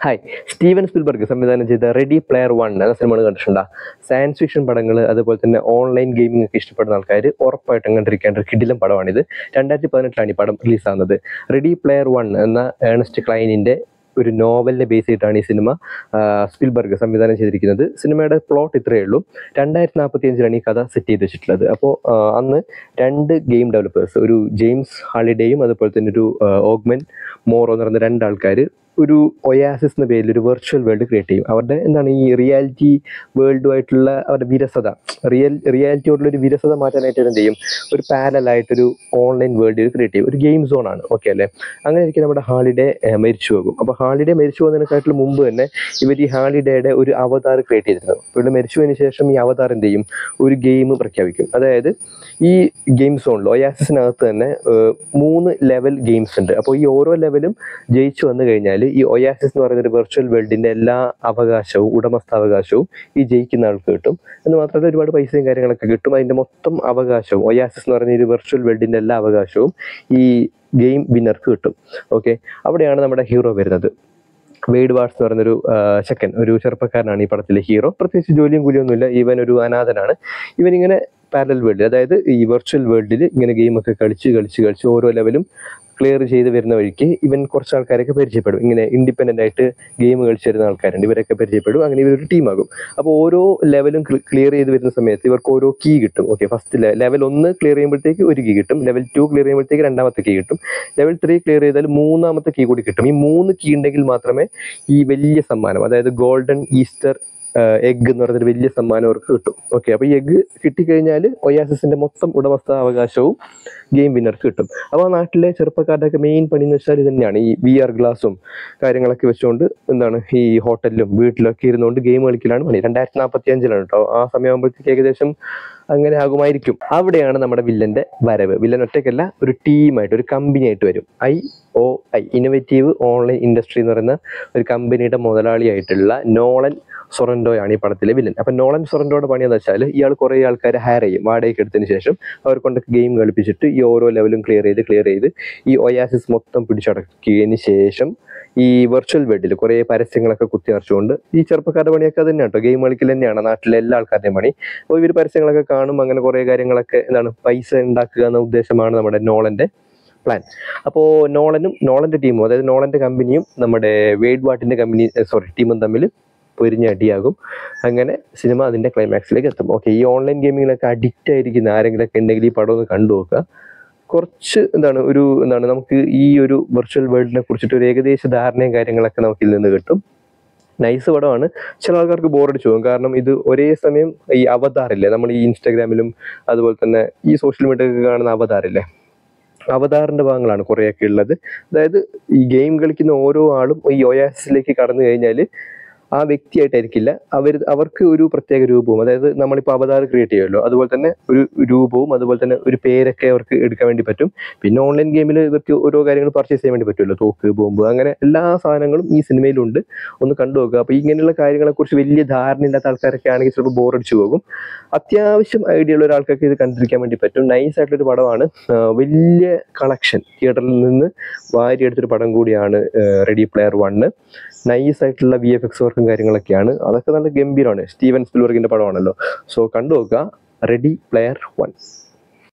hi Steven Spielberg സംവിധാനം ചെയ്ത ready player one എന്ന സിനിമകൾ കണ്ടിട്ടുണ്ടോ സയൻസ് ഫിക്ഷൻ പടങ്ങൾ അതുപോലെ തന്നെ ഓൺലൈൻ ഗെയിമിംഗ് ഒക്കെ ഇഷ്ടപ്പെടുന്ന ആൾക്കാർ ഉറപ്പായിട്ടും കണ്ടിരിക്കേണ്ട ഒരു കിടിലം പടമാണിത് രണ്ടായിരത്തി പതിനെട്ടിലാണ് ഈ പടം റിലീസാകുന്നത് റെഡി പ്ലെയർ വൺ എന്ന ഏണസ്റ്റ് ക്ലൈനിൻ്റെ ഒരു നോവലിനെ ബേസ് ചെയ്തിട്ടാണ് ഈ സിനിമ ആ, സ്പിൽബർഗ് സംവിധാനം ചെയ്തിരിക്കുന്നത് സിനിമയുടെ പ്ലോട്ട് ഇത്രയേ ഉള്ളൂ രണ്ടായിരത്തി നാൽപ്പത്തി അഞ്ചിലാണ് ഈ കഥ സെറ്റ് ചെയ്ത് വെച്ചിട്ടുള്ളത് അപ്പോൾ അന്ന് രണ്ട് ഗെയിം ഡെവലപ്പേഴ്സ് ഒരു ജെയിംസ് ഹാളിഡേയും അതുപോലെ തന്നെ ഒരു ഓഗ്മെൻ മോറോ എന്ന് പറയുന്ന രണ്ടാൾക്കാർ ഒരു ഒയാസിസ് എന്ന പേരിൽ ഒരു വെർച്വൽ വേൾഡ് ക്രിയേറ്റ് ചെയ്യും അവരുടെ എന്താണ് ഈ റിയാലിറ്റി വേൾഡുമായിട്ടുള്ള അവരുടെ വിരസത റിയൽ റിയാലിറ്റിയോടുള്ള ഒരു വിരസത മാറ്റാനായിട്ട് എന്ത് ചെയ്യും ഒരു പാരലായിട്ടൊരു ഓൺലൈൻ വേൾഡ് ക്രിയേറ്റ് ചെയ്യും ഒരു ഗെയിം സോൺ ആണ് ഓക്കെ അല്ലേ അങ്ങനെ ഇരിക്കും നമ്മുടെ ഹാളിഡേ ഏഹ്, മരിച്ചു പോകും അപ്പോൾ ഹാളിഡേ മരിച്ചു പോകുന്നതിനെക്കാട്ടിലും മുമ്പ് തന്നെ ഇവർ ഈ ഹാളിഡേയുടെ ഒരു അവതാർ ക്രിയേറ്റ് ചെയ്തിരുന്നു ഇവിടെ മരിച്ചു പോയതിനു ശേഷം ഈ അവതാർ എന്ത് ചെയ്യും ഒരു ഗെയിം പ്രഖ്യാപിക്കും അതായത് ഈ ഗെയിം സോണിൽ ഒയാസിസിനകത്ത് തന്നെ ഏഹ്, മൂന്ന് ലെവൽ ഗെയിംസ് ഉണ്ട് അപ്പോൾ ഈ ഓരോ ലെവലും ജയിച്ചു വന്നു കഴിഞ്ഞാൽ ഈ ഒയാസിസ് എന്ന് പറയുന്ന ഒരു വെർച്വൽ വേൾഡിന്റെ എല്ലാ അവകാശവും ഉടമസ്ഥാവകാശവും ഈ ജയിക്കുന്ന ആൾക്ക് കിട്ടും എന്ന് മാത്രമല്ല ഒരുപാട് പൈസയും കാര്യങ്ങളൊക്കെ കിട്ടും അതിന്റെ മൊത്തം അവകാശവും ഒയാസിസ് എന്ന് പറയുന്ന ഒരു വെർച്വൽ വേൾഡിന്റെ എല്ലാ അവകാശവും ഈ ഗെയിം വിന്നർക്ക് കിട്ടും ഓക്കെ അവിടെയാണ് നമ്മുടെ ഹീറോ വരുന്നത് വെയ്ഡ് വാട്സ് എന്ന് പറയുന്നൊരു ആ, ചെക്കൻ ഒരു ചെറുപ്പക്കാരനാണ് ഈ പടത്തിലെ ഹീറോ പ്രത്യേകിച്ച് ജോലിയും കൂലിയൊന്നുമില്ല ഇവൻ ഒരു അനാഥനാണ് ഇവൻ ഇങ്ങനെ പാരലൽ വേൾഡിൽ അതായത് ഈ വെർച്വൽ വേൾഡിൽ ഇങ്ങനെ ഗെയിമൊക്കെ കളിച്ച് കളിച്ച് കളിച്ച് ഓരോ ലെവലും ക്ലിയർ ചെയ്ത് വരുന്ന വഴിക്ക് ഇവൻ കുറച്ച് ആൾക്കാരൊക്കെ പരിചയപ്പെടും ഇങ്ങനെ ഇൻഡിപെൻഡൻ്റ് ആയിട്ട് ഗെയിം കളിച്ച് വരുന്ന ആൾക്കാരുണ്ട് ഇവരൊക്കെ പരിചയപ്പെടും അങ്ങനെ ഇവരൊരു ടീമാകും അപ്പോൾ ഓരോ ലെവലും ക്ലിയർ ചെയ്ത് വരുന്ന സമയത്ത് ഇവർക്ക് ഓരോ കീ കിട്ടും ഓക്കെ ഫസ്റ്റ് ലെവൽ ഒന്ന് ക്ലിയർ ചെയ്യുമ്പോഴത്തേക്ക് ഒരു കീ കിട്ടും ലെവൽ ടു ക്ലിയർ ചെയ്യുമ്പോഴത്തേക്ക് രണ്ടാമത്തെ കീ കിട്ടും ലെവൽ ത്രീ ക്ലിയർ ചെയ്താൽ മൂന്നാമത്തെ കീ കൂടി കിട്ടും ഈ മൂന്ന് കീ ഉണ്ടെങ്കിൽ മാത്രമേ ഈ വലിയ സമ്മാനം അതായത് ഗോൾഡൻ ഈസ്റ്റർ എഗ് എന്ന് പറയുന്നൊരു വലിയ സമ്മാനം അവർക്ക് കിട്ടും ഓക്കെ അപ്പോൾ ഈ എഗ് കിട്ടിക്കഴിഞ്ഞാൽ ഒയാസിസിന്റെ മൊത്തം ഉടമസ്ഥ അവകാശവും ഗെയിം വിന്നർക്ക് കിട്ടും അപ്പോൾ ആ നാട്ടിലെ ചെറുപ്പക്കാരുടെയൊക്കെ മെയിൻ പണി എന്ന് വെച്ചാൽ ഇത് തന്നെയാണ് ഈ വി ആർ ഗ്ലാസും കാര്യങ്ങളൊക്കെ വെച്ചുകൊണ്ട് എന്താണ് ഈ ഹോട്ടലിലും വീട്ടിലൊക്കെ ഇരുന്നുകൊണ്ട് ഗെയിം കളിക്കലാണ് പണി രണ്ടായിരത്തി നാൽപ്പത്തി അഞ്ചിലാണ് കേട്ടോ ആ സമയമാകുമ്പോഴത്തേക്ക് ഏകദേശം അങ്ങനെ ആകുമായിരിക്കും അവിടെയാണ് നമ്മുടെ വില്ലന്റെ വരവ് വില്ലൻ ഒറ്റയ്ക്കല്ല ഒരു ടീമായിട്ട് ഒരു കമ്പനി ആയിട്ട് വരും I O I innovative online industry എന്ന് പറയുന്ന ഒരു കമ്പനിയുടെ മുതലാളിയായിട്ടുള്ള നോളൻ സൊറൻഡോയാണ് ഈ പടത്തിലെ വില്ലൻ അപ്പം നോളൻ സൊറൻഡോയുടെ പണി എന്ന് വെച്ചാൽ ഇയാൾ കുറേ ആൾക്കാരെ ഹയർ ചെയ്യും വാടകയ്ക്ക് എടുത്തതിന് ശേഷം അവർ കൊണ്ടൊക്കെ ഗെയിം കളിപ്പിച്ചിട്ട് ഈ ഓരോ ലെവലും ക്ലിയർ ചെയ്ത് ക്ലിയർ ചെയ്ത് ഈ ഒയാസിസ് മൊത്തം പിടിച്ചടക്കിയതിന് ശേഷം ഈ വെർച്വൽ വേൾഡിൽ കുറേ പരസ്യങ്ങളൊക്കെ കുത്തി നിറച്ചുകൊണ്ട് ഈ ചെറുപ്പക്കാരുടെ പണിയൊക്കെ അത് തന്നെയാണ് കേട്ടോ ഗെയിം കളിക്കൽ തന്നെയാണ് നാട്ടിലെ എല്ലാ ആൾക്കാരുടെയും പണി അപ്പോൾ ഇവർ പരസ്യങ്ങളൊക്കെ കാണും അങ്ങനെ കുറേ കാര്യങ്ങളൊക്കെ എന്താണ് പൈസ ഉണ്ടാക്കുക എന്ന ഉദ്ദേശമാണ് നമ്മുടെ നോളന്റെ പ്ലാൻ അപ്പോൾ നോളനും നോളന്റെ ടീമും അതായത് നോളന്റെ കമ്പനിയും നമ്മുടെ വെയ്ഡ് വാട്ടിന്റെ കമ്പനി സോറി ടീമും തമ്മിൽ പൊരിഞ്ഞ അടിയാകും അങ്ങനെ സിനിമ അതിന്റെ ക്ലൈമാക്സിലേക്ക് എത്തും ഓക്കെ ഈ ഓൺലൈൻ ഗെയിമിങ്ങിലൊക്കെ അഡിക്റ്റ് ആയിരിക്കുന്ന ആരെങ്കിലൊക്കെ ഉണ്ടെങ്കിൽ ഈ പടം ഒന്ന് കണ്ടു നോക്കുക കുറച്ച് എന്താണ് ഒരു എന്താണ് നമുക്ക് ഈ ഒരു വെർച്വൽ വേൾഡിനെ കുറിച്ചിട്ട് ഒരു ഏകദേശ ധാരണയും കാര്യങ്ങളൊക്കെ നമുക്ക് ഇതിൽ നിന്ന് കിട്ടും നൈസ് പടമാണ് ചില ആൾക്കാർക്ക് ബോറടിച്ചു പോകും കാരണം ഇത് ഒരേ സമയം ഈ അവതാറില്ലേ നമ്മൾ ഈ ഇൻസ്റ്റാഗ്രാമിലും അതുപോലെ തന്നെ ഈ സോഷ്യൽ മീഡിയയൊക്കെ കാണുന്ന അവതാറില്ലേ അവതാറിന്റെ ഭാഗങ്ങളാണ് കുറേയൊക്കെ ഉള്ളത് അതായത് ഈ ഗെയിം കളിക്കുന്ന ഓരോ ആളും ഈ ഒയാസിലേക്ക് കടന്നു കഴിഞ്ഞാൽ ആ വ്യക്തിയായിട്ടായിരിക്കില്ല അവർ അവർക്ക് ഒരു പ്രത്യേക രൂപവും അതായത് നമ്മളിപ്പോൾ അവതാർ ക്രിയേറ്റ് ചെയ്യുമല്ലോ അതുപോലെ തന്നെ ഒരു രൂപവും അതുപോലെ തന്നെ ഒരു പേരൊക്കെ അവർക്ക് എടുക്കാൻ വേണ്ടി പറ്റും പിന്നെ ഓൺലൈൻ ഗെയിമിൽ ഇവർക്ക് ഓരോ കാര്യങ്ങൾ പർച്ചേസ് ചെയ്യാൻ വേണ്ടി പറ്റുമല്ലോ തോക്ക് ബോംബ് അങ്ങനെ എല്ലാ സാധനങ്ങളും ഈ സിനിമയിലുണ്ട് ഒന്ന് കണ്ടു നോക്കുക അപ്പോൾ ഇങ്ങനെയുള്ള കാര്യങ്ങളെക്കുറിച്ച് വലിയ ധാരണ ഇല്ലാത്ത ആൾക്കാരൊക്കെ ആണെങ്കിൽ ചിലപ്പോൾ ബോറടിച്ചു പോകും അത്യാവശ്യം ഐഡിയ ഉള്ള ഒരാൾക്കൊക്കെ ഇത് കണ്ടിരിക്കാൻ വേണ്ടി പറ്റും നൈസ് ആയിട്ടുള്ളൊരു പടമാണ് ആ, വലിയ കളക്ഷൻ തിയേറ്ററിൽ നിന്ന് വാരിയെടുത്തൊരു പടം കൂടിയാണ് റെഡി പ്ലെയർ വണ്ണ് നൈസ് ആയിട്ടുള്ള വി എഫ് എക്സ് വർക്കും കാര്യങ്ങളൊക്കെയാണ് അതൊക്കെ നല്ല ഗംഭീരമാണ് സ്റ്റീവൻ സ്പിൽവർഗിന്റെ പടമാണല്ലോ സോ കണ്ടു നോക്കുക റെഡി പ്ലെയർ വൺ